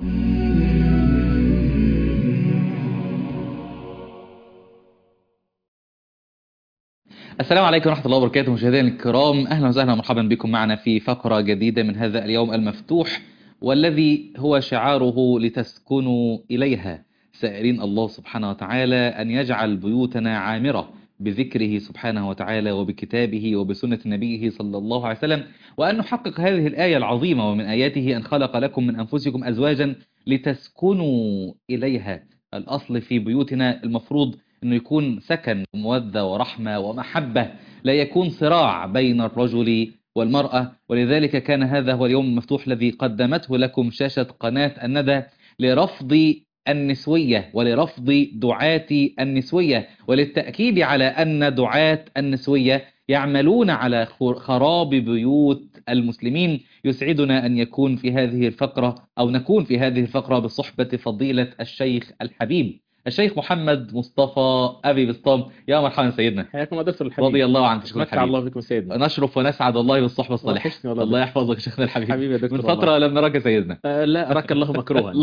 السلام عليكم ورحمة الله وبركاته مشاهدينا الكرام أهلا وسهلا ومرحبا بكم معنا في فقرة جديدة من هذا اليوم المفتوح والذي هو شعاره لتسكنوا إليها سائلين الله سبحانه وتعالى أن يجعل بيوتنا عامرة بذكره سبحانه وتعالى وبكتابه وبسنة نبيه صلى الله عليه وسلم وأن نحقق هذه الآية العظيمة ومن آياته أن خلق لكم من أنفسكم أزواجا لتسكنوا إليها الأصل في بيوتنا المفروض أنه يكون سكن ومودة ورحمة ومحبة لا يكون صراع بين الرجل والمرأة ولذلك كان هذا هو اليوم المفتوح الذي قدمته لكم شاشة قناة الندى لرفض النسوية ولرفض دعاة النسوية وللتأكيد على أن دعاة النسوية يعملون على خراب بيوت المسلمين يسعدنا أن يكون في هذه الفقرة أو نكون في هذه الفقرة بصحبة فضيلة الشيخ الحبيب الشيخ محمد مصطفى أبي بسطام يا مرحبا سيدنا حياكم الله دكتور الحبيب رضي الله عنك شيخنا متع الحبيب الله بكم سيدنا نشرف ونسعد والله بالصحبة الصالحة وحشني والله الله يحفظك شيخنا الحبيب حبيبي يا دكتور من فترة لم نراك سيدنا آه لا أراك الله مكروها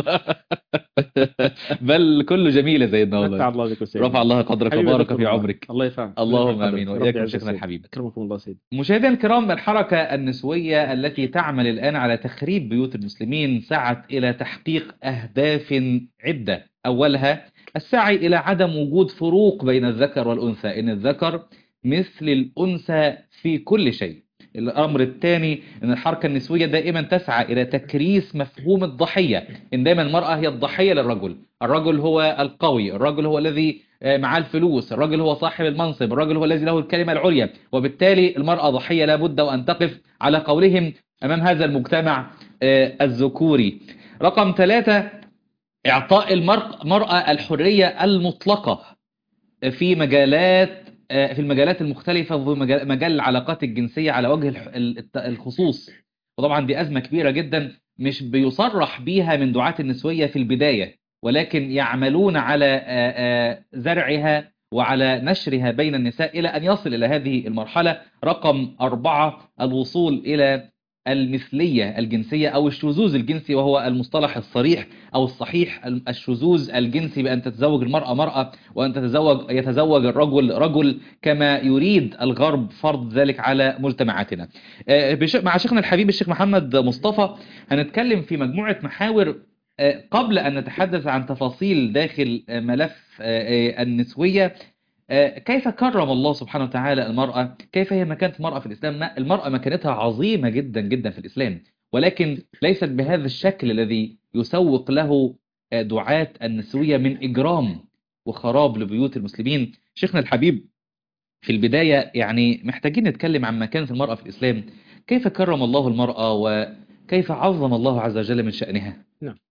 بل كله جميل يا سيدنا متع والله الله بكم سيدنا رفع الله قدرك حبيبي يا وبارك دكتور في الله. عمرك الله يفعل اللهم الله امين يحفظك. واياكم ربي يعز شيخنا السيد. الحبيب اكرمكم الله سيدي مشاهدينا الكرام الحركة النسوية التي تعمل الآن على تخريب بيوت المسلمين سعت إلى تحقيق أهداف عدة أولها السعي إلى عدم وجود فروق بين الذكر والأنثى إن الذكر مثل الأنثى في كل شيء الأمر الثاني أن الحركة النسوية دائما تسعى إلى تكريس مفهوم الضحية إن دائما المرأة هي الضحية للرجل الرجل هو القوي الرجل هو الذي آه، معاه الفلوس الرجل هو صاحب المنصب الرجل هو الذي له الكلمة العليا وبالتالي المرأة ضحية لابد وأن تقف على قولهم أمام هذا المجتمع آه، الذكوري رقم ثلاثة إعطاء المرأة الحرية المطلقة في مجالات في المجالات المختلفة وفي مجال مجال العلاقات الجنسية على وجه الح- الت- الخصوص وطبعا دي أزمة كبيرة جدا مش بيصرح بيها من دعاة النسوية في البداية ولكن يعملون على آه، آه، زرعها وعلى نشرها بين النساء إلى أن يصل إلى هذه المرحلة رقم أربعة الوصول إلى المثلية الجنسية أو الشذوذ الجنسي وهو المصطلح الصريح أو الصحيح الشذوذ الجنسي بأن تتزوج المرأة مرأة وأن تتزوج يتزوج الرجل رجل كما يريد الغرب فرض ذلك على مجتمعاتنا آه، بش- مع شيخنا الحبيب الشيخ محمد مصطفى هنتكلم في مجموعة محاور آه، قبل أن نتحدث عن تفاصيل داخل آه، ملف آه، آه، النسوية آه، كيف كرم الله سبحانه وتعالى المرأة كيف هي مكانة المرأة في الإسلام لا، المرأة مكانتها عظيمة جدا جدا في الإسلام ولكن ليست بهذا الشكل الذي يسوق له آه، دعاة النسوية من إجرام وخراب لبيوت المسلمين شيخنا الحبيب في البداية يعني محتاجين نتكلم عن مكانة المرأة في الإسلام كيف كرم الله المرأة وكيف عظم الله عز وجل من شأنها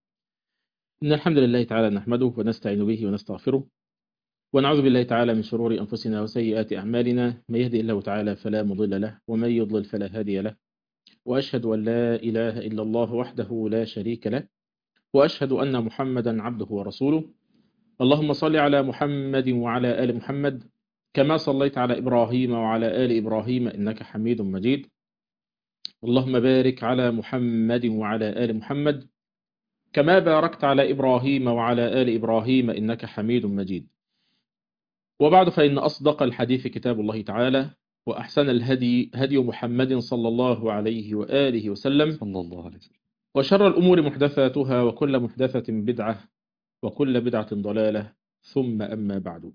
إن الحمد لله تعالى نحمده ونستعين به ونستغفره ونعوذ بالله تعالى من شرور أنفسنا وسيئات أعمالنا من يهدي الله تعالى فلا مضل له ومن يضلل فلا هادي له وأشهد أن لا إله إلا الله وحده لا شريك له وأشهد أن محمدا عبده ورسوله اللهم صل على محمد وعلى آل محمد كما صليت على إبراهيم وعلى آل إبراهيم إنك حميد مجيد اللهم بارك على محمد وعلى آل محمد كما باركت على إبراهيم وعلى آل إبراهيم إنك حميد مجيد وبعد فإن أصدق الحديث كتاب الله تعالى وأحسن الهدي هدي محمد صلى الله عليه وآله وسلم صلى الله عليه وسلم وشر الأمور محدثاتها وكل محدثة بدعة وكل بدعة ضلالة ثم أما بعد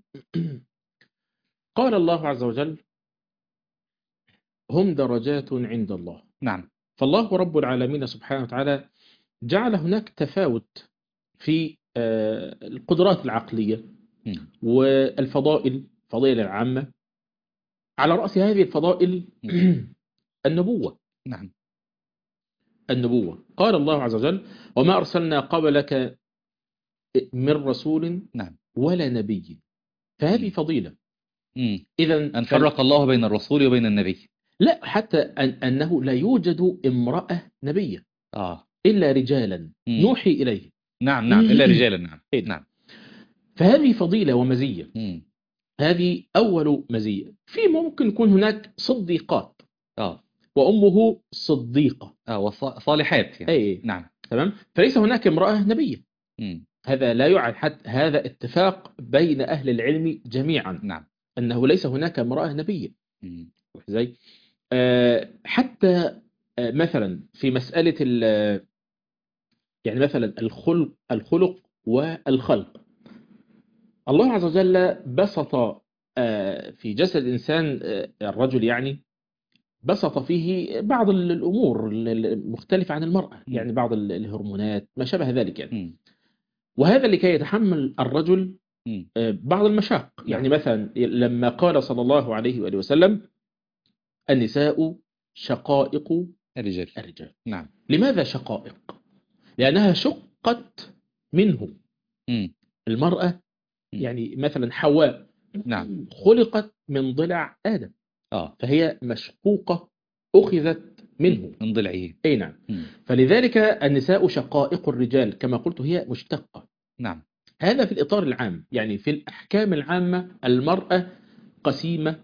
قال الله عز وجل هم درجات عند الله نعم فالله رب العالمين سبحانه وتعالى جعل هناك تفاوت في آه، القدرات العقلية مم. والفضائل فضائل العامة على رأس هذه الفضائل النبوة نعم النبوة قال الله عز وجل وما أرسلنا قبلك من رسول نعم ولا نبي فهذه فضيلة مم. إذا أن فرق الله بين الرسول وبين النبي لا حتى أن أنه لا يوجد امرأة نبية آه إلا رجالا مم. نوحي إليه نعم نعم إلا رجالا نعم إيه. نعم فهذه فضيلة ومزية مم. هذه أول مزية في ممكن يكون هناك صديقات آه وأمه صديقة آه وصالحات يعني أي نعم تمام فليس هناك امرأة نبية مم. هذا لا يعني حتى هذا اتفاق بين أهل العلم جميعا نعم أنه ليس هناك امرأة نبية مم. زي آه، حتى آه، مثلا في مسألة ال- يعني مثلا الخلق الخلق والخلق الله عز وجل بسط آه، في جسد الإنسان آه، الرجل يعني بسط فيه بعض ال- الأمور ال- المختلفة عن المرأة م. يعني بعض ال- الهرمونات ما شابه ذلك يعني مم. وهذا لكي يتحمل الرجل مم. آه، بعض المشاق يعني مثلا لما قال صلى الله عليه وآله وسلم النساء شقائق الرجال الرجال نعم لماذا شقائق؟ لأنها شقت منه مم. المرأة م. يعني مثلا حواء نعم خلقت من ضلع آدم اه فهي مشقوقة أخذت منه من ضلعه أي نعم مم. فلذلك النساء شقائق الرجال كما قلت هي مشتقة نعم هذا في الإطار العام يعني في الأحكام العامة المرأة قسيمة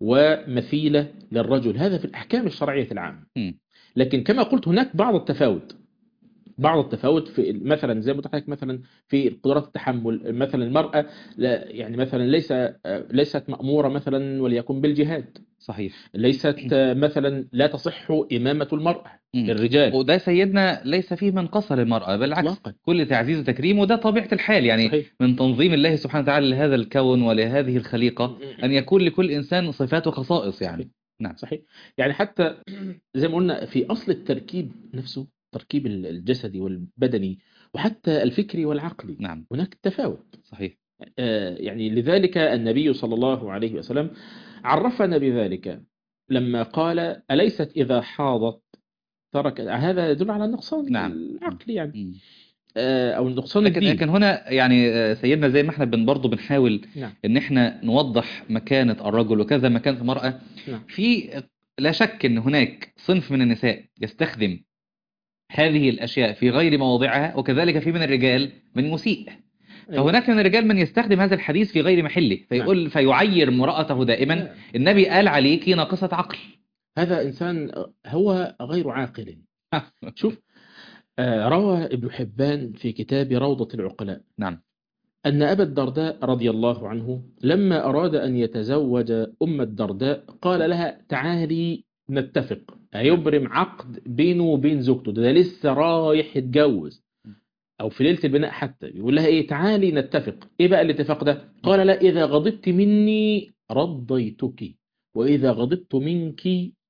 ومثيلة للرجل هذا في الأحكام الشرعية العامة مم. لكن كما قلت هناك بعض التفاوت بعض التفاوت في مثلا زي ما قلت لحضرتك مثلا في قدرات التحمل مثلا المرأة لا يعني مثلا ليس ليست مأمورة مثلا وليكن بالجهاد صحيح ليست مثلا لا تصح إمامة المرأة مم. للرجال وده سيدنا ليس فيه من قصر المرأة بالعكس إطلاقا كل تعزيز وتكريم وده طبيعة الحال يعني صحيح من تنظيم الله سبحانه وتعالى لهذا الكون ولهذه الخليقة أن يكون لكل إنسان صفات وخصائص يعني نعم صحيح يعني حتى زي ما قلنا في أصل التركيب نفسه تركيب الجسدي والبدني وحتى الفكري والعقلي نعم هناك تفاوت صحيح آه، يعني لذلك النبي صلى الله عليه وسلم عرفنا بذلك لما قال أليست إذا حاضت ترك هذا يدل على النقصان نعم. العقلي يعني مم. آه، أو النقصان لكن الدين لكن هنا يعني آه، سيدنا زي ما احنا بن برضه بنحاول نعم ان احنا نوضح مكانة الرجل وكذا مكانة المرأة نعم في لا شك ان هناك صنف من النساء يستخدم هذه الاشياء في غير مواضعها وكذلك في من الرجال من مسيء فهناك من الرجال من يستخدم هذا الحديث في غير محله فيقول فيعير امرأته دائما لا. النبي قال عليك ناقصة عقل هذا إنسان هو غير عاقل شوف آه، روى ابن حبان في كتاب روضة العقلاء نعم أن أبا الدرداء رضي الله عنه لما أراد أن يتزوج أم الدرداء قال لها تعالي نتفق هيبرم عقد بينه وبين زوجته ده لسه رايح يتجوز أو في ليلة البناء حتى بيقول لها إيه تعالي نتفق إيه بقى الاتفاق ده قال لا إذا غضبت مني رضيتك وإذا غضبت منك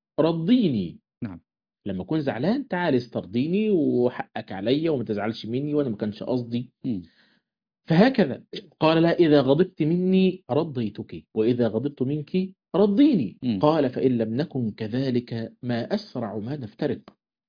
رضيني نعم. لما أكون زعلان تعالي استرضيني وحقك عليا وما تزعلش مني وأنا ما كانش قصدي مم. فهكذا قال لا إذا غضبت مني رضيتك وإذا غضبت منك رضيني مم. قال فإن لم نكن كذلك ما أسرع ما نفترق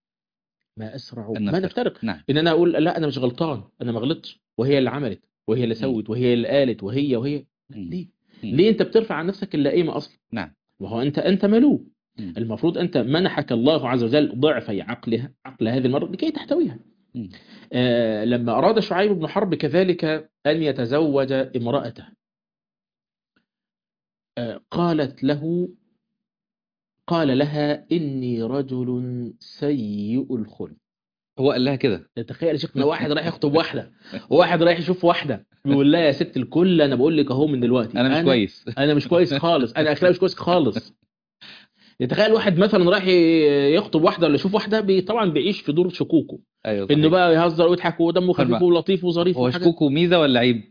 ما أسرع أن ما نفترق. نفترق نعم إن أنا أقول لا أنا مش غلطان أنا ما غلطتش وهي اللي عملت وهي اللي سوت وهي اللي قالت وهي وهي مم. ليه مم. ليه أنت بترفع عن نفسك اللئيمة أصلا نعم وهو أنت أنت ملوك مم. المفروض أنت منحك الله عز وجل ضعفي عقلها عقل هذه المرأة لكي تحتويها مم. آه، لما أراد شعيب بن حرب كذلك أن يتزوج امرأته آه، قالت له قال لها إني رجل سيء الخلق هو قال لها كده تخيل يا شيخنا واحد رايح يخطب واحدة وواحد رايح يشوف واحدة بيقول لها يا ست الكل أنا بقول لك أهو من دلوقتي انا مش كويس أنا مش كويس خالص أنا أخلاقي مش كويس خالص يتخيل واحد مثلا رايح يخطب واحدة ولا يشوف واحدة بي طبعا بيعيش في دور شكوكه ايوه انه صحيح. بقى يهزر ويضحك ودمه خفيف الم- ولطيف وظريف هو وحاجات- شكوكه ميزة ولا عيب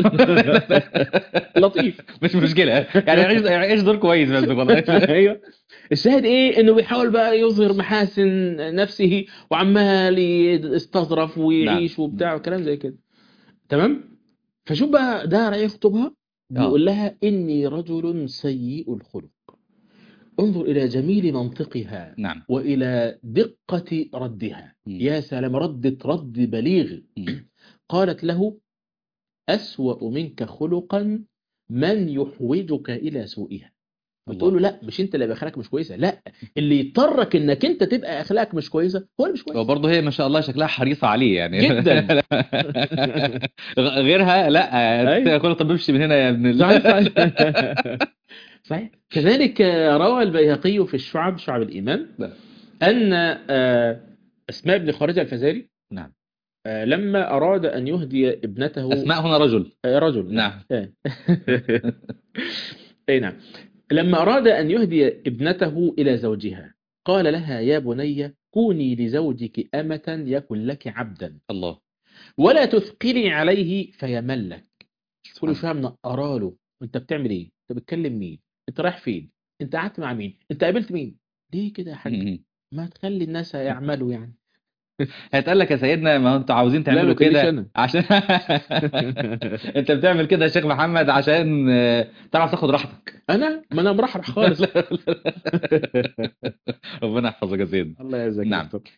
لطيف مش مشكلة يعني يعيش يعيش دور كويس بس خلاص ايوه الشاهد ايه انه بيحاول بقى يظهر محاسن نفسه وعمال يستظرف ويعيش نعم. وبتاع وكلام زي كده تمام فشوف بقى ده رايح يخطبها بيقول لها اني رجل سيء الخلق انظر الى جميل منطقها نعم والى دقه ردها مم. يا سلام ردت رد بليغ مم. قالت له أسوأ منك خلقا من يحوجك إلى سوءها بتقول له لا مش انت اللي يبقى اخلاقك مش كويسه لا اللي يضطرك انك انت تبقى اخلاقك مش كويسه هو اللي مش كويس وبرضه هي ما شاء الله شكلها حريصة عليه يعني جدا. غيرها لا أيوة. كل طب امشي من هنا يا ابن ال- صحيح صحيح. صحيح كذلك روى البيهقي في الشعب شعب الإيمان نعم. أن آه، أسماء بن خارجة الفزاري نعم آه، لما أراد أن يهدي ابنته أسماء هنا رجل آه، رجل نعم. آه. أي نعم لما أراد أن يهدي ابنته إلى زوجها قال لها يا بني كوني لزوجك أمة يكن لك عبدا الله ولا تثقلي عليه فيملك كل سبحان شويه منقرا له انت بتعمل ايه انت بتكلم مين انت رايح فين انت قعدت مع مين انت قابلت مين ليه كده يا حاج الله. ما تخلي الناس يعملوا يعني هيتقال لك يا سيدنا ما انتوا عاوزين لا، تعملوا ما تقوليش كده أنا. عشان انت بتعمل كده يا شيخ محمد عشان آه، تعرف تاخد راحتك انا ما انا مرحرح خالص ربنا يحفظك يا سيدنا الله يجزاك نعم. خير.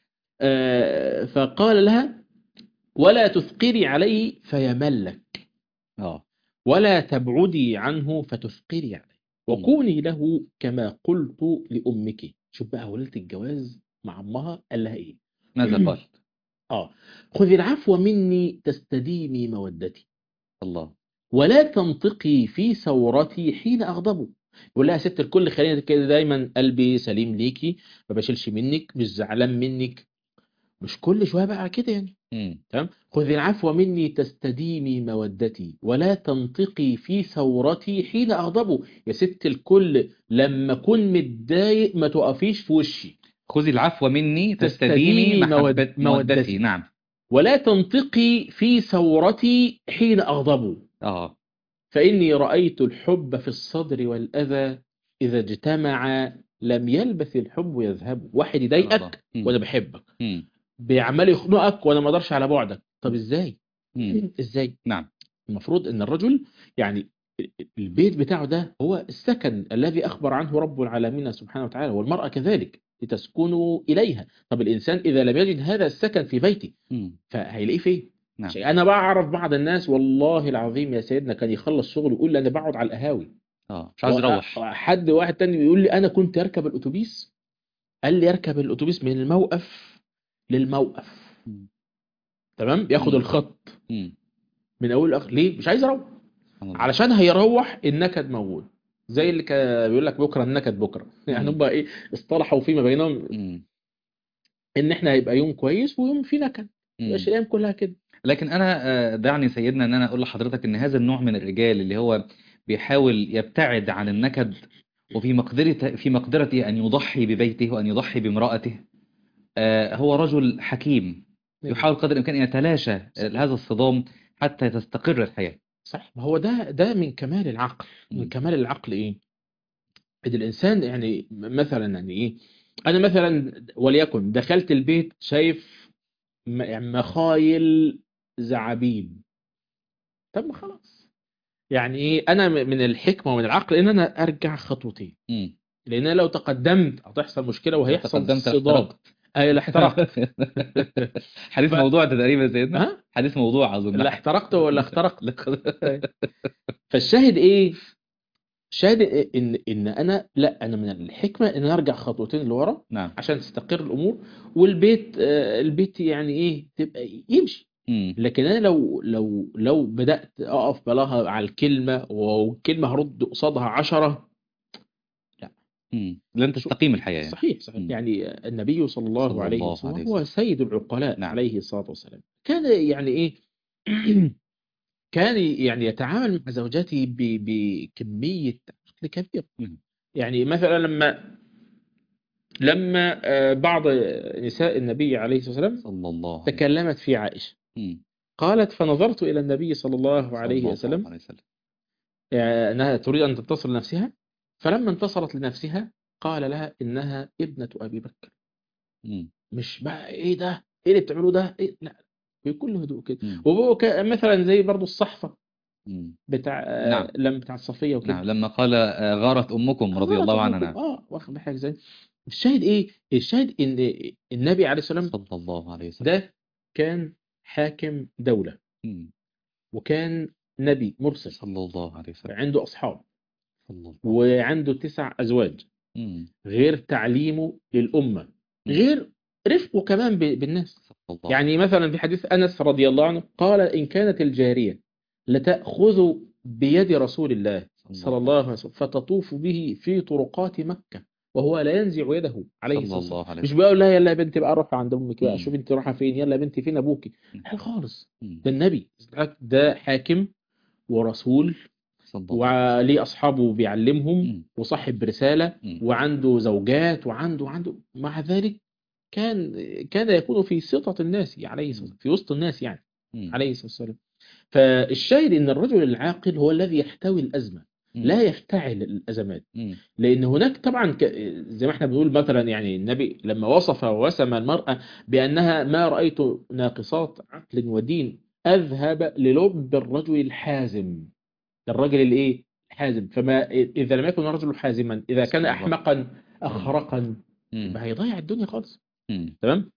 آه، فقال لها ولا تثقلي عليه فيملك اه ولا تبعدي عنه فتثقلي عليه وكوني له كما قلت لأمك شوف بقى وليلة الجواز مع أمها قال لها إيه ماذا قال آه خذي العفو مني تستديمي مودتي الله ولا تنطقي في ثورتي حين أغضبه يقول لها يا ست الكل خلينا كده دايما قلبي سليم ليكي ما بشيلش منك مش زعلان منك مش كل شوية بقى كده يعني مم. تمام خذي العفو مني تستديمي مودتي ولا تنطقي في ثورتي حين أغضبه يا ست الكل لما أكون متضايق ما تقفيش في وشي خذي العفو مني تستديمي تستديمي مود- محبة مودتي. مودتي نعم ولا تنطقي في ثورتي حين أغضبه اه فإني رأيت الحب في الصدر والأذى إذا اجتمع لم يلبث الحب يذهب واحد الله. يضايقك مم. وأنا بحبك مم. بيعمل يخنقك وأنا ما أقدرش على بعدك طب إزاي مم. إزاي نعم المفروض ان الرجل يعني البيت بتاعه ده هو السكن الذي اخبر عنه رب العالمين سبحانه وتعالى والمرأة كذلك لتسكنوا اليها طب الانسان اذا لم يجد هذا السكن في بيته مم. فهيلاقيه فين نعم. شيء انا بعرف بعض الناس والله العظيم يا سيدنا كان يخلص شغل ويقول لي انا بقعد على القهاوي اه مش عايز يروح وأ- حد واحد تاني بيقول لي انا كنت اركب الاتوبيس قال لي اركب الاتوبيس من الموقف للموقف مم. تمام ياخد مم. الخط مم. من اول لاخر ليه مش عايز اروح سبحان الله. علشان هيروح النكد موجود زي اللي كان بيقول لك بكره النكد بكره يعني مم. هم ايه اصطلحوا فيما بينهم مم. ان احنا هيبقى يوم كويس ويوم فيه نكد مم. مش الايام كلها كده لكن انا آه، دعني سيدنا ان انا اقول لحضرتك ان هذا النوع من الرجال اللي هو بيحاول يبتعد عن النكد وفي مقدرته في مقدرته ان يضحي ببيته وان يضحي بامرأته آه، هو رجل حكيم يحاول قدر الامكان ان يتلاشى آه، هذا الصدام حتى تستقر الحياة صح ما هو ده ده من كمال العقل من مم. كمال العقل ايه ان الانسان يعني م- مثلا يعني ايه انا مثلا وليكن دخلت البيت شايف م- يعني مخايل زعابين طب ما خلاص يعني ايه انا م- من الحكمه ومن العقل ان انا ارجع خطوتين مم. لان أنا لو تقدمت هتحصل مشكله وهيحصل تقدمت صدام احترقت. اي لا احترقت حديث ف- موضوع ده تقريبا يا سيدنا ها حديث موضوع اظن لا احترقت ولا اخترقت لا. فالشاهد ايه شاهد إيه؟ ان ان انا لا انا من الحكمه ان أنا ارجع خطوتين لورا نعم عشان تستقر الامور والبيت آه، البيت يعني ايه تبقى يمشي مم. لكن انا لو لو لو بدات اقف بلاها على الكلمه والكلمه هرد قصادها عشرة مم. لن تستقيم الحياة يعني. صحيح صحيح مم. يعني النبي صلى الله صلى عليه الله وسلم عليه هو سيد العقلاء نعم. عليه الصلاة والسلام كان يعني ايه كان يعني يتعامل مع زوجاته ب- بكمية عقل كبير مم. يعني مثلا لما لما آه، بعض نساء النبي عليه الصلاة والسلام صلى الله عليه تكلمت في عائشة مم. قالت فنظرت إلى النبي صلى الله صلى عليه الله وسلم عليه وسلم يعني أنها تريد أن تنتصر لنفسها فلما انتصرت لنفسها قال لها إنها ابنة أبي بكر مم. مش بقى ايه ده ايه اللي بتعملوه ده إيه؟ لا بكل هدوء كده مم. وهو ك- مثلا زي برضو الصحفة مم. بتاع نعم. آه، لما بتاع الصفية وكده نعم لما قال آه، غارت أمكم رضي آه، الله عنها طبعاً. نعم اه واخد بالك ازاي الشاهد ايه الشاهد ان النبي عليه السلام صلى الله عليه وسلم ده كان حاكم دولة مم. وكان نبي مرسل صلى الله عليه وسلم عنده اصحاب صلى الله وعنده تسع ازواج مم. غير تعليمه للامة غير رفقه كمان ب- بالناس صلى الله يعني مثلا في حديث أنس رضي الله عنه قال إن كانت الجارية لتأخذ بيد رسول الله صلى الله عليه وسلم فتطوف به في طرقات مكة وهو لا ينزع يده عليه صلى الصلاة والسلام الله عليه مش وسلم بيقول لها يلا يا بنتي بقى روحي عند امك بقى مم. شوفي انت رايحه فين يلا يا بنتي فين ابوكي مم. لا خالص مم. ده النبي ده حاكم ورسول صلى الله وليه اصحابه بيعلمهم مم. وصاحب برساله مم. وعنده زوجات وعنده عنده مع ذلك كان كان يكون في سطة الناس عليه الصلاة والسلام في وسط الناس يعني مم. عليه الصلاة والسلام فالشاهد ان الرجل العاقل هو الذي يحتوي الازمه مم. لا يفتعل الازمات مم. لان هناك طبعا ك- زي ما احنا بنقول مثلا يعني النبي لما وصف ووسم المراه بانها ما رايت ناقصات عقل ودين اذهب للب الرجل الحازم الرجل الايه الحازم فما اذا لم يكن الرجل حازما اذا كان الله. احمقا اخرقا مم. يبقى هيضيع الدنيا خالص مم. تمام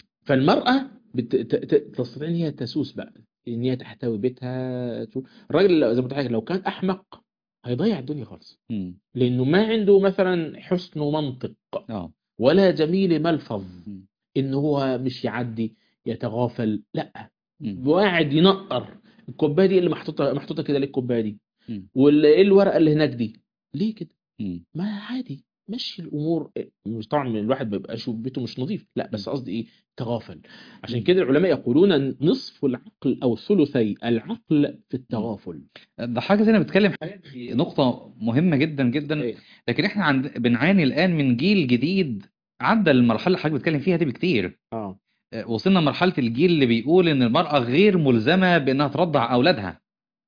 فالمرأة بت... ت... ت... تستطيع ان هي تسوس بقى ان هي تحتوي بيتها تشوف الراجل لو- زي ما قلت لك لو كان احمق هيضيع الدنيا خالص مم. لانه ما عنده مثلا حسن منطق اه ولا جميل ملفظ مم. ان هو مش يعدي يتغافل لا مم. وقاعد ينقر الكوبايه دي اللي محطوطه محطوطه كده ليه الكوبايه دي مم. وايه الورقه اللي هناك دي ليه كده مم. ما عادي مشي الامور مش طبعا الواحد ما بيبقاش بيته مش نظيف لا بس قصدي ايه تغافل عشان مم. كده العلماء يقولون نصف العقل او ثلثي العقل في التغافل ده حاجة زي ما بتكلم حاجة في نقطة مهمة جدا جدا إيه. لكن احنا عند بنعاني الآن من جيل جديد عدى المرحلة اللي حضرتك بتتكلم فيها دي بكتير اه آه، وصلنا لمرحلة الجيل اللي بيقول إن المرأة غير ملزمة بإنها ترضع أولادها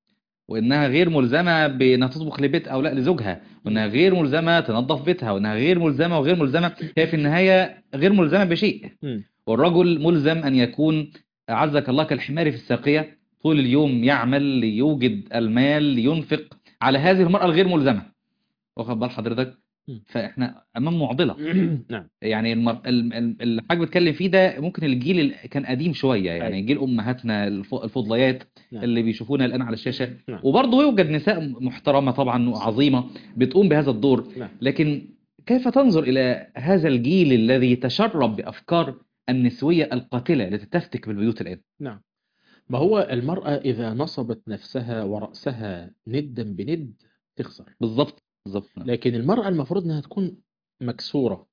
وإنها غير ملزمة بإنها تطبخ لبيت أو لا لزوجها وإنها غير ملزمة تنظف بيتها وإنها غير ملزمة وغير ملزمة هي في النهاية غير ملزمة بشيء مم. والرجل ملزم أن يكون أعزك الله كالحمار في الساقية طول اليوم يعمل ليوجد المال لينفق على هذه المرأة الغير ملزمة واخد بال حضرتك مم. فإحنا أمام معضلة نعم يعني المر... ال- ال- اللي حضرتك بتكلم فيه ده ممكن الجيل اللي كان قديم شوية يعني أيوة. جيل أمهاتنا الف... الفضليات نعم. اللي بيشوفونا الآن على الشاشة نعم. وبرضه يوجد نساء محترمة طبعا وعظيمة بتقوم بهذا الدور نعم لكن كيف تنظر إلى هذا الجيل الذي تشرب بأفكار النسوية القاتلة التي تفتك بالبيوت الآن نعم ما هو المرأة إذا نصبت نفسها ورأسها ندا بند تخسر بالظبط بالظبط نعم. لكن المرأة المفروض أنها تكون مكسورة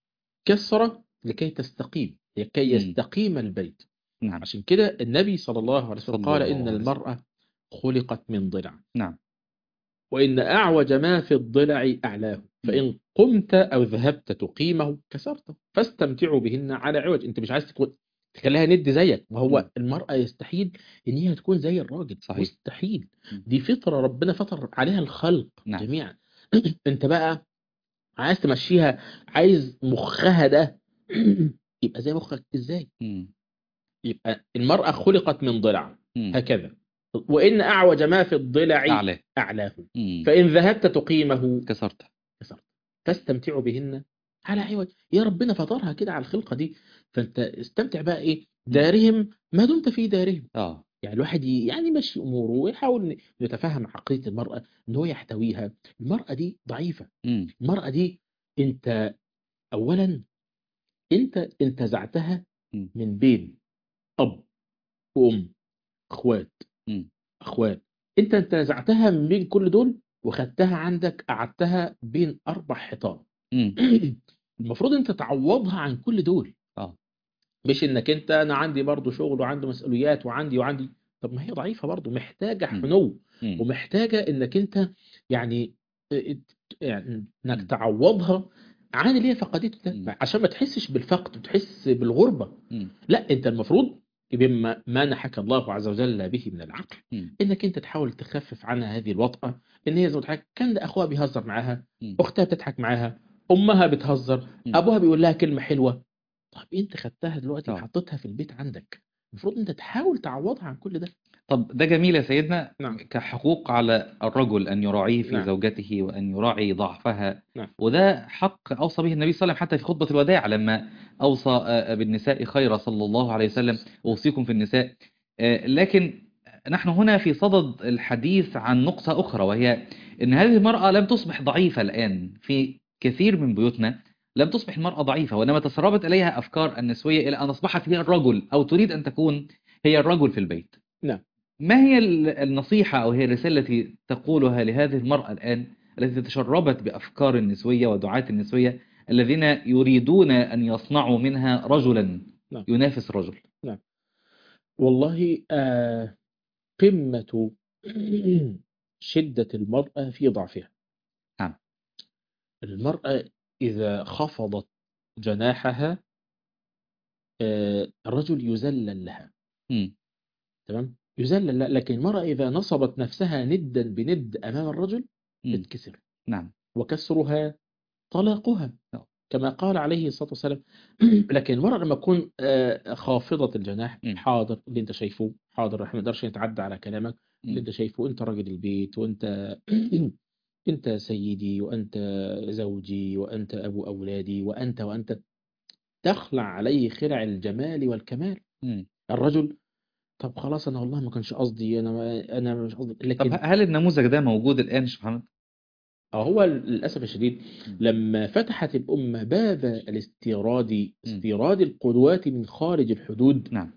كسرة لكي تستقيم لكي مم. يستقيم البيت نعم عشان كده النبي صلى الله عليه وسلم صلى قال الله إن عليه وسلم. المرأة خلقت من ضلع نعم وإن أعوج ما في الضلع أعلاه فإن قمت أو ذهبت تقيمه كسرته فاستمتعوا بهن على عوج أنت مش عايز تكون تخليها ند زيك مم. وهو المرأة يستحيل إن هي تكون زي الراجل صحيح. مستحيل مم. دي فطرة ربنا فطر عليها الخلق نعم. جميعا أنت بقى عايز تمشيها عايز مخها ده يبقى زي مخك ازاي مم. يبقى المرأة خلقت من ضلع مم. هكذا وإن أعوج ما في الضلع أعلى أعلاه مم. فإن ذهبت تقيمه كسرت كسرت فاستمتعوا بهن على عوج يا ربنا فطرها كده على الخلقة دي فأنت استمتع بقى إيه دارهم ما دمت في دارهم اه يعني الواحد ي- يعني يمشي أموره ويحاول يتفهم عقلية المرأة إن هو يحتويها المرأة دي ضعيفة مم. المرأة دي أنت أولا أنت انتزعتها مم. من بين أب وأم أخوات مم. أخوات أنت انتزعتها من بين كل دول وخدتها عندك قعدتها بين أربع حيطان مم. المفروض أنت تعوضها عن كل دول اه مش إنك أنت أنا عندي برضو شغل وعندي مسؤوليات وعندي وعندي طب ما هي ضعيفة برضو محتاجة مم. حنو مم. ومحتاجة إنك أنت يعني يعني إنك مم. تعوضها عن اللي هي فقدته مم. ده عشان ما تحسش بالفقد وتحس بالغربة مم. لا انت المفروض بما منحك الله عز وجل به من العقل مم. انك انت تحاول تخفف عنها هذه الوطأة ان هي زي ما قلت لك كان ده اخوها بيهزر معاها مم. اختها بتضحك معاها امها بتهزر مم. ابوها بيقول لها كلمة حلوة طب انت خدتها دلوقتي آه. وحطيتها في البيت عندك المفروض انت تحاول تعوضها عن كل ده طب ده جميل يا سيدنا نعم. كحقوق على الرجل أن يراعيه في نعم. زوجته وأن يراعي ضعفها نعم. وده حق أوصى به النبي صلى الله عليه وسلم حتى في خطبة الوداع لما أوصى آه، بالنساء خيرا صلى الله عليه وسلم أوصيكم في النساء آه، لكن نحن هنا في صدد الحديث عن نقطة أخرى وهي أن هذه المرأة لم تصبح ضعيفة الآن في كثير من بيوتنا لم تصبح المرأة ضعيفة وإنما تسربت إليها أفكار النسوية إلى أن أصبحت هي الرجل أو تريد أن تكون هي الرجل في البيت نعم. ما هي ال- النصيحة أو هي الرسالة التي تقولها لهذه المرأة الآن التي تشربت بأفكار النسوية ودعاة النسوية الذين يريدون أن يصنعوا منها رجلا نعم. ينافس رجل والله آه قمة شدة المرأة في ضعفها نعم. المرأة إذا خفضت جناحها آه الرجل يذلل لها مم. تمام يذلل لها لكن المرأة إذا نصبت نفسها ندا بند أمام الرجل مم. بتكسر نعم وكسرها طلاقها نعم. كما قال عليه الصلاة والسلام لكن المرأة لما تكون آه، خافضة الجناح مم. حاضر اللي انت شايفه حاضر احنا ما نقدرش نتعدى على كلامك اللي مم. انت شايفه انت راجل البيت وانت انت سيدي وانت زوجي وانت ابو اولادي وانت وانت تخلع عليه خلع الجمال والكمال مم. الرجل طب خلاص انا والله ما كانش قصدي انا ما انا مش قصدي طب لكن هل النموذج ده موجود الآن يا شيخ محمد؟ آه، هو للأسف الشديد مم. لما فتحت الأمة باب الاستيراد استيراد القدوات من خارج الحدود نعم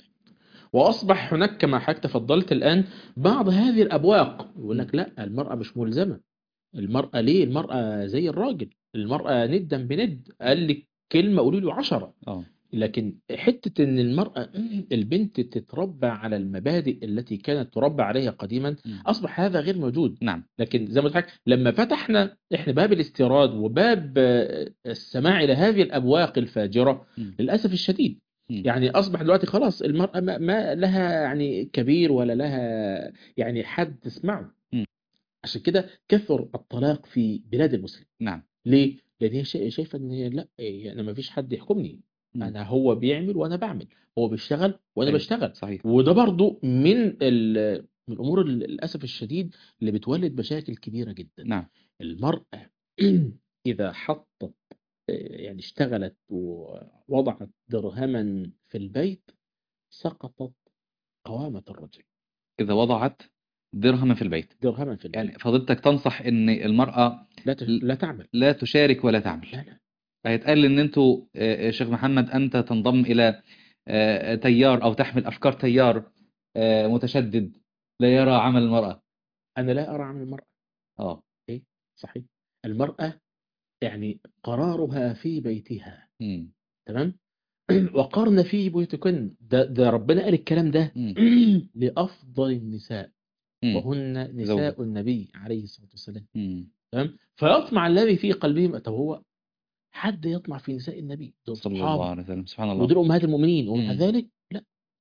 وأصبح هناك كما حضرتك تفضلت الآن بعض هذه الأبواق يقول لك لا المرأة مش ملزمة المرأة ليه المرأة زي الراجل المرأة ندا بند قال لك كلمة قولوا له عشرة اه لكن حتة ان المرأة البنت تتربى على المبادئ التي كانت تربى عليها قديما مم. أصبح هذا غير موجود نعم لكن زي ما قلت لك لما فتحنا احنا باب الاستيراد وباب آه، السماع الى هذه الابواق الفاجره مم. للاسف الشديد مم. يعني اصبح دلوقتي خلاص المراه ما, ما لها يعني كبير ولا لها يعني حد تسمعه مم. عشان كده كثر الطلاق في بلاد المسلمين نعم ليه؟ لان هي شا- شايفه ان هي لا إيه، انا ما فيش حد يحكمني مم. انا هو بيعمل وانا بعمل هو بيشتغل وانا أيوة. بشتغل صحيح وده برضو من ال- من الامور ال- للاسف الشديد اللي بتولد مشاكل كبيره جدا نعم المرأة إذا حطت يعني اشتغلت ووضعت درهما في البيت سقطت قوامة الرجل إذا وضعت درهما في البيت درهما في البيت يعني فضيلتك تنصح إن المرأة لا ت- لا تعمل لا تشارك ولا تعمل لا لا هيتقال ان انتوا آه، آه، شيخ محمد انت تنضم الى آه، تيار او تحمل افكار تيار آه، متشدد لا يرى عمل المرأة أنا لا أرى عمل المرأة اه صحيح المرأة يعني قرارها في بيتها مم. تمام وقرن في بيوتكن ده, ده ربنا قال الكلام ده مم. لأفضل النساء مم. وهن زوجة. نساء النبي عليه الصلاة والسلام مم. تمام فيطمع الذي في قلبهم طب هو حد يطمع في نساء النبي دول صلى صحابة الله عليه وسلم سبحان الله ودول امهات المؤمنين ومع مم. ذلك لا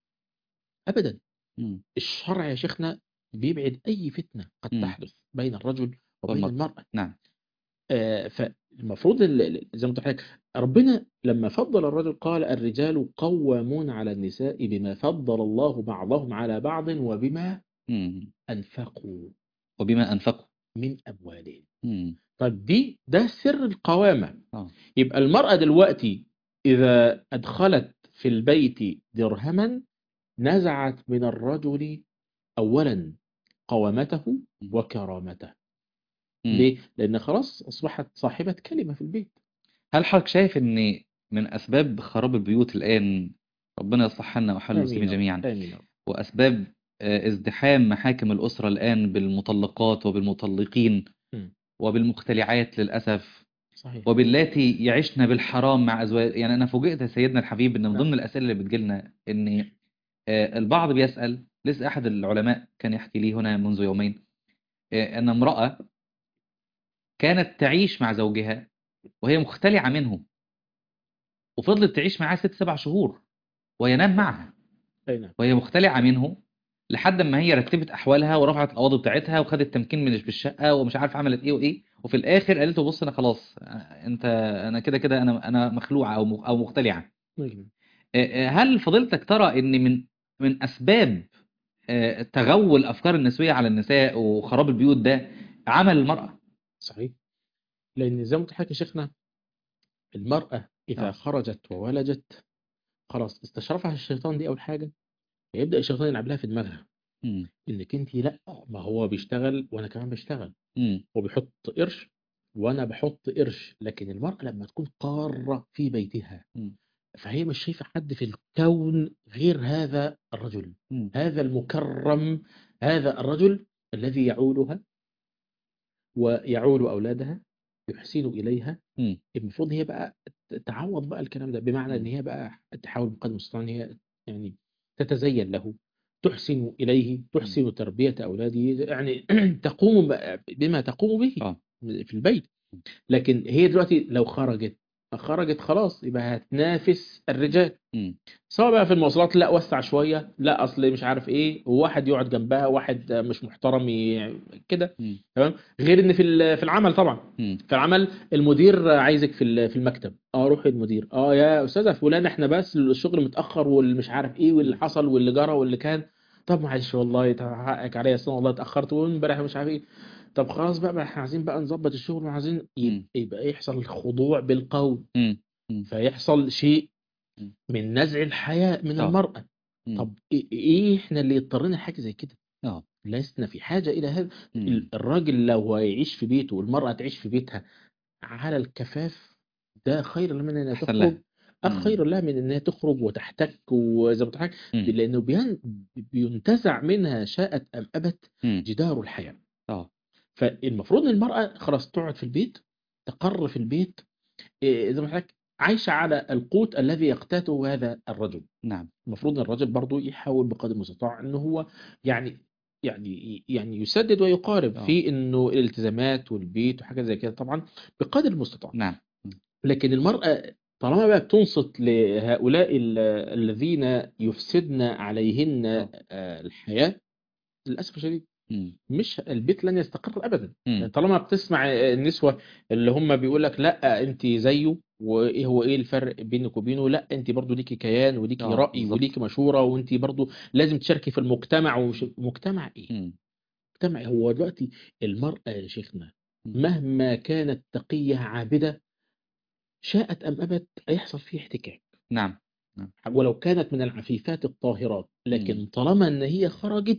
ابدا مم. الشرع يا شيخنا بيبعد اي فتنه قد مم. تحدث بين الرجل وبين والمرأة. المراه نعم آه فالمفروض ال- ال- زي ما قلت لحضرتك ربنا لما فضل الرجل قال الرجال قوامون على النساء بما فضل الله بعضهم على بعض وبما مم. انفقوا وبما انفقوا من اموالهم مم. طيب دي ده سر القوامه اه يبقى المرأة دلوقتي إذا أدخلت في البيت درهما نزعت من الرجل أولا قوامته وكرامته مم. ليه؟ لأن خلاص أصبحت صاحبة كلمة في البيت هل حضرتك شايف ان من اسباب خراب البيوت الان ربنا يصلح حالنا وحال المسلمين آمين يا رب. جميعا آمين يا رب. وأسباب آه، ازدحام محاكم الأسرة الآن بالمطلقات وبالمطلقين مم. وبالمختلعات للأسف صحيح وباللاتي يعشن بالحرام مع أزواج يعني أنا فوجئت يا سيدنا الحبيب إن من نعم. ضمن الأسئلة اللي بتجيلنا إن آه، البعض بيسأل لسه أحد العلماء كان يحكي لي هنا منذ يومين آه، أن امرأة كانت تعيش مع زوجها وهي مختلعة منه وفضلت تعيش معاه ست سبع شهور وينام معها أي نعم وهي مختلعة منه لحد ما هي رتبت احوالها ورفعت القواضي بتاعتها وخدت تمكين من بالشقه ومش عارف عملت ايه وايه وفي الاخر قالت له بص انا خلاص انت انا كده كده انا انا مخلوعه او مخ- او مختلعه نعم. آه، آه، هل فضيلتك ترى ان من من اسباب آه، تغول افكار النسويه على النساء وخراب البيوت ده عمل المراه صحيح لأن زي ما قلت لحضرتك يا شيخنا المرأة إذا نعم. خرجت وولجت خلاص استشرفها الشيطان دي أول حاجة يبدأ الشيطان يلعب لها في دماغها مم. انك انت لا ما هو بيشتغل وانا كمان بشتغل مم. هو بيحط قرش وانا بحط قرش لكن المرأة لما تكون قارة في بيتها مم. فهي مش شايفة حد في الكون غير هذا الرجل مم. هذا المكرم هذا الرجل الذي يعولها ويعول أولادها يحسن إليها مم. المفروض هي بقى تعوض بقى الكلام ده بمعنى ان مم. هي بقى تحاول بقدر المستطاع ان هي يعني تتزين له تحسن اليه تحسن تربيه اولاده يعني تقوم ب- بما تقوم به آه. في البيت لكن هي دلوقتي لو خرجت خرجت خلاص يبقى هتنافس الرجال مم. سواء بقى في المواصلات لا وسع شويه لا اصل مش عارف ايه وواحد يقعد جنبها واحد مش محترم ي- كده مم. تمام غير ان في ال- في العمل طبعا مم. في العمل المدير عايزك في ال- في المكتب اه روحي المدير اه يا استاذه فلان احنا بس الشغل متاخر واللي مش عارف ايه واللي حصل واللي جرى واللي كان طب معلش والله طب حقك عليا اصل أنا والله اتاخرت وامبارح مش عارف ايه طب خلاص بقى بقى احنا عايزين بقى نظبط الشغل وعايزين يب- مم. يبقى يحصل الخضوع بالقول مم. فيحصل شيء مم. من نزع الحياء من آه. المرأة مم. طب ايه إيه احنا اللي اضطرينا حاجة زي كده آه. لسنا في حاجة إلى هذا مم. ال- الراجل لو يعيش في بيته والمرأة تعيش في بيتها على الكفاف ده خير لها من انها أحسن تخرج لها. أه مم. خير لها من انها تخرج وتحتك وزي ما بتحكي مم. لانه بين بينتزع منها شاءت ام ابت مم. جدار الحياة آه. فالمفروض ان المرأة خلاص تقعد في البيت تقر في البيت إيه، زي ما حضرتك عايشة على القوت الذي يقتاته هذا الرجل نعم المفروض ان الراجل برضو يحاول بقدر المستطاع انه هو يعني يعني يعني يسدد ويقارب آه. في انه الالتزامات والبيت وحاجات زي كده طبعا بقدر المستطاع نعم لكن المرأة طالما بقى بتنصت لهؤلاء ال- الذين يفسدن عليهن آه. آه، الحياة للأسف الشديد مم. مش البيت لن يستقر ابدا مم. يعني طالما بتسمع النسوه اللي هم بيقول لك لا انت زيه وايه هو ايه الفرق بينك وبينه لا انت برضو ليكي كيان وليكي آه، راي بالظبط. وليكي مشوره وانت برضو لازم تشاركي في المجتمع ومش مجتمع ايه مم. مجتمع إيه؟ هو دلوقتي المراه يا شيخنا مم. مهما كانت تقيه عابده شاءت ام ابت هيحصل فيه احتكاك نعم ولو كانت من العفيفات الطاهرات لكن مم. طالما ان هي خرجت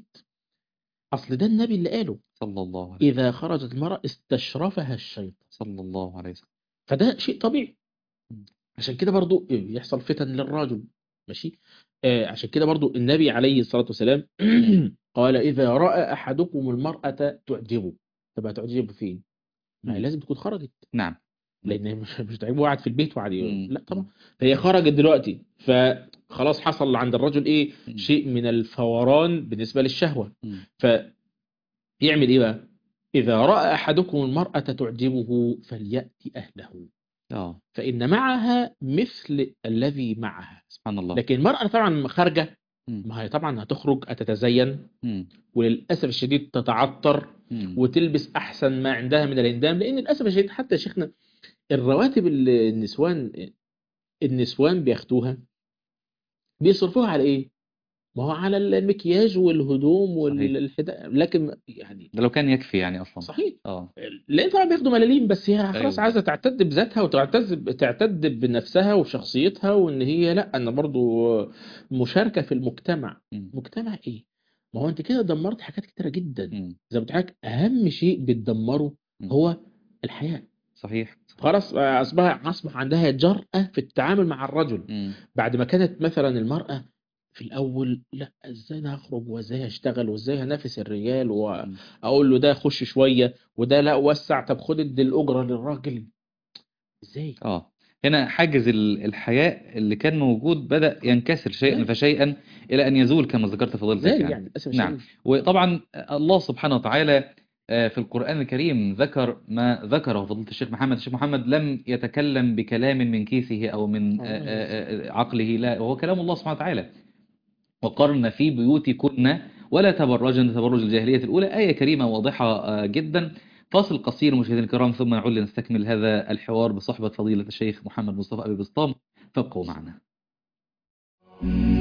اصل ده النبي اللي قاله صلى الله عليه إذا خرجت المرأة استشرفها الشيطان صلى الله عليه وسلم فده شيء طبيعي مم. عشان كده برضو يحصل فتن للرجل ماشي آه عشان كده برضو النبي عليه الصلاة والسلام قال إذا رأى أحدكم المرأة تعجبه طب هتعجبه فين؟ ما هي مم. لازم تكون خرجت نعم لأن هي مش مش تعجبه قاعد في البيت وقاعد يقول- مم. لا طبعا فهي خرجت دلوقتي فخلاص حصل عند الرجل إيه مم. شيء من الفوران بالنسبة للشهوة مم. فيعمل ايه بقى اذا راى احدكم المراه تعجبه فلياتي اهله اه فان معها مثل الذي معها سبحان الله لكن المراه طبعا خارجه مم. ما هي طبعا هتخرج هتتزين مم. وللاسف الشديد تتعطر مم. وتلبس احسن ما عندها من الهندام لان للاسف الشديد حتى يا شيخنا الرواتب اللي النسوان النسوان بياخدوها بيصرفوها على ايه؟ ما هو على المكياج والهدوم والحداء لكن يعني ده لو كان يكفي يعني اصلا صحيح اه لان طبعا بياخدوا ملاليم بس هي خلاص أيوة. عايزه تعتد بذاتها وتعتز تعتد بنفسها وبشخصيتها وان هي لا انا برضو مشاركه في المجتمع مم. مجتمع ايه ما هو انت كده دمرت حاجات كتيره جدا مم. زي ما قلت لك اهم شيء بتدمره مم. هو الحياه صحيح خلاص اصبح اصبح عندها جرأة في التعامل مع الرجل مم. بعد ما كانت مثلا المرأة في الأول لا ازاي انا هخرج وازاي هشتغل وازاي هنافس الرجال مم. واقول له ده خش شوية وده لا وسع طب خد ادي الأجرة للراجل ازاي اه هنا حاجز ال- الحياء اللي كان موجود بدأ ينكسر شيئا زال. فشيئا إلى أن يزول كما ذكرت فضيلتك زي يعني. يعني للأسف نعم. الشديد وطبعا الله سبحانه وتعالى آه، في القرآن الكريم ذكر ما ذكره فضيلة الشيخ محمد الشيخ محمد لم يتكلم بكلام من كيسه أو من آه، آه، آه، عقله لا وهو كلام الله سبحانه وتعالى وقرن في بيوتكن ولا تبرجن تبرج الجاهلية الأولى آية كريمة واضحة آه، جدا فاصل قصير مشاهدينا الكرام ثم نعود لنستكمل هذا الحوار بصحبة فضيلة الشيخ محمد مصطفى أبي بسطام فابقوا معنا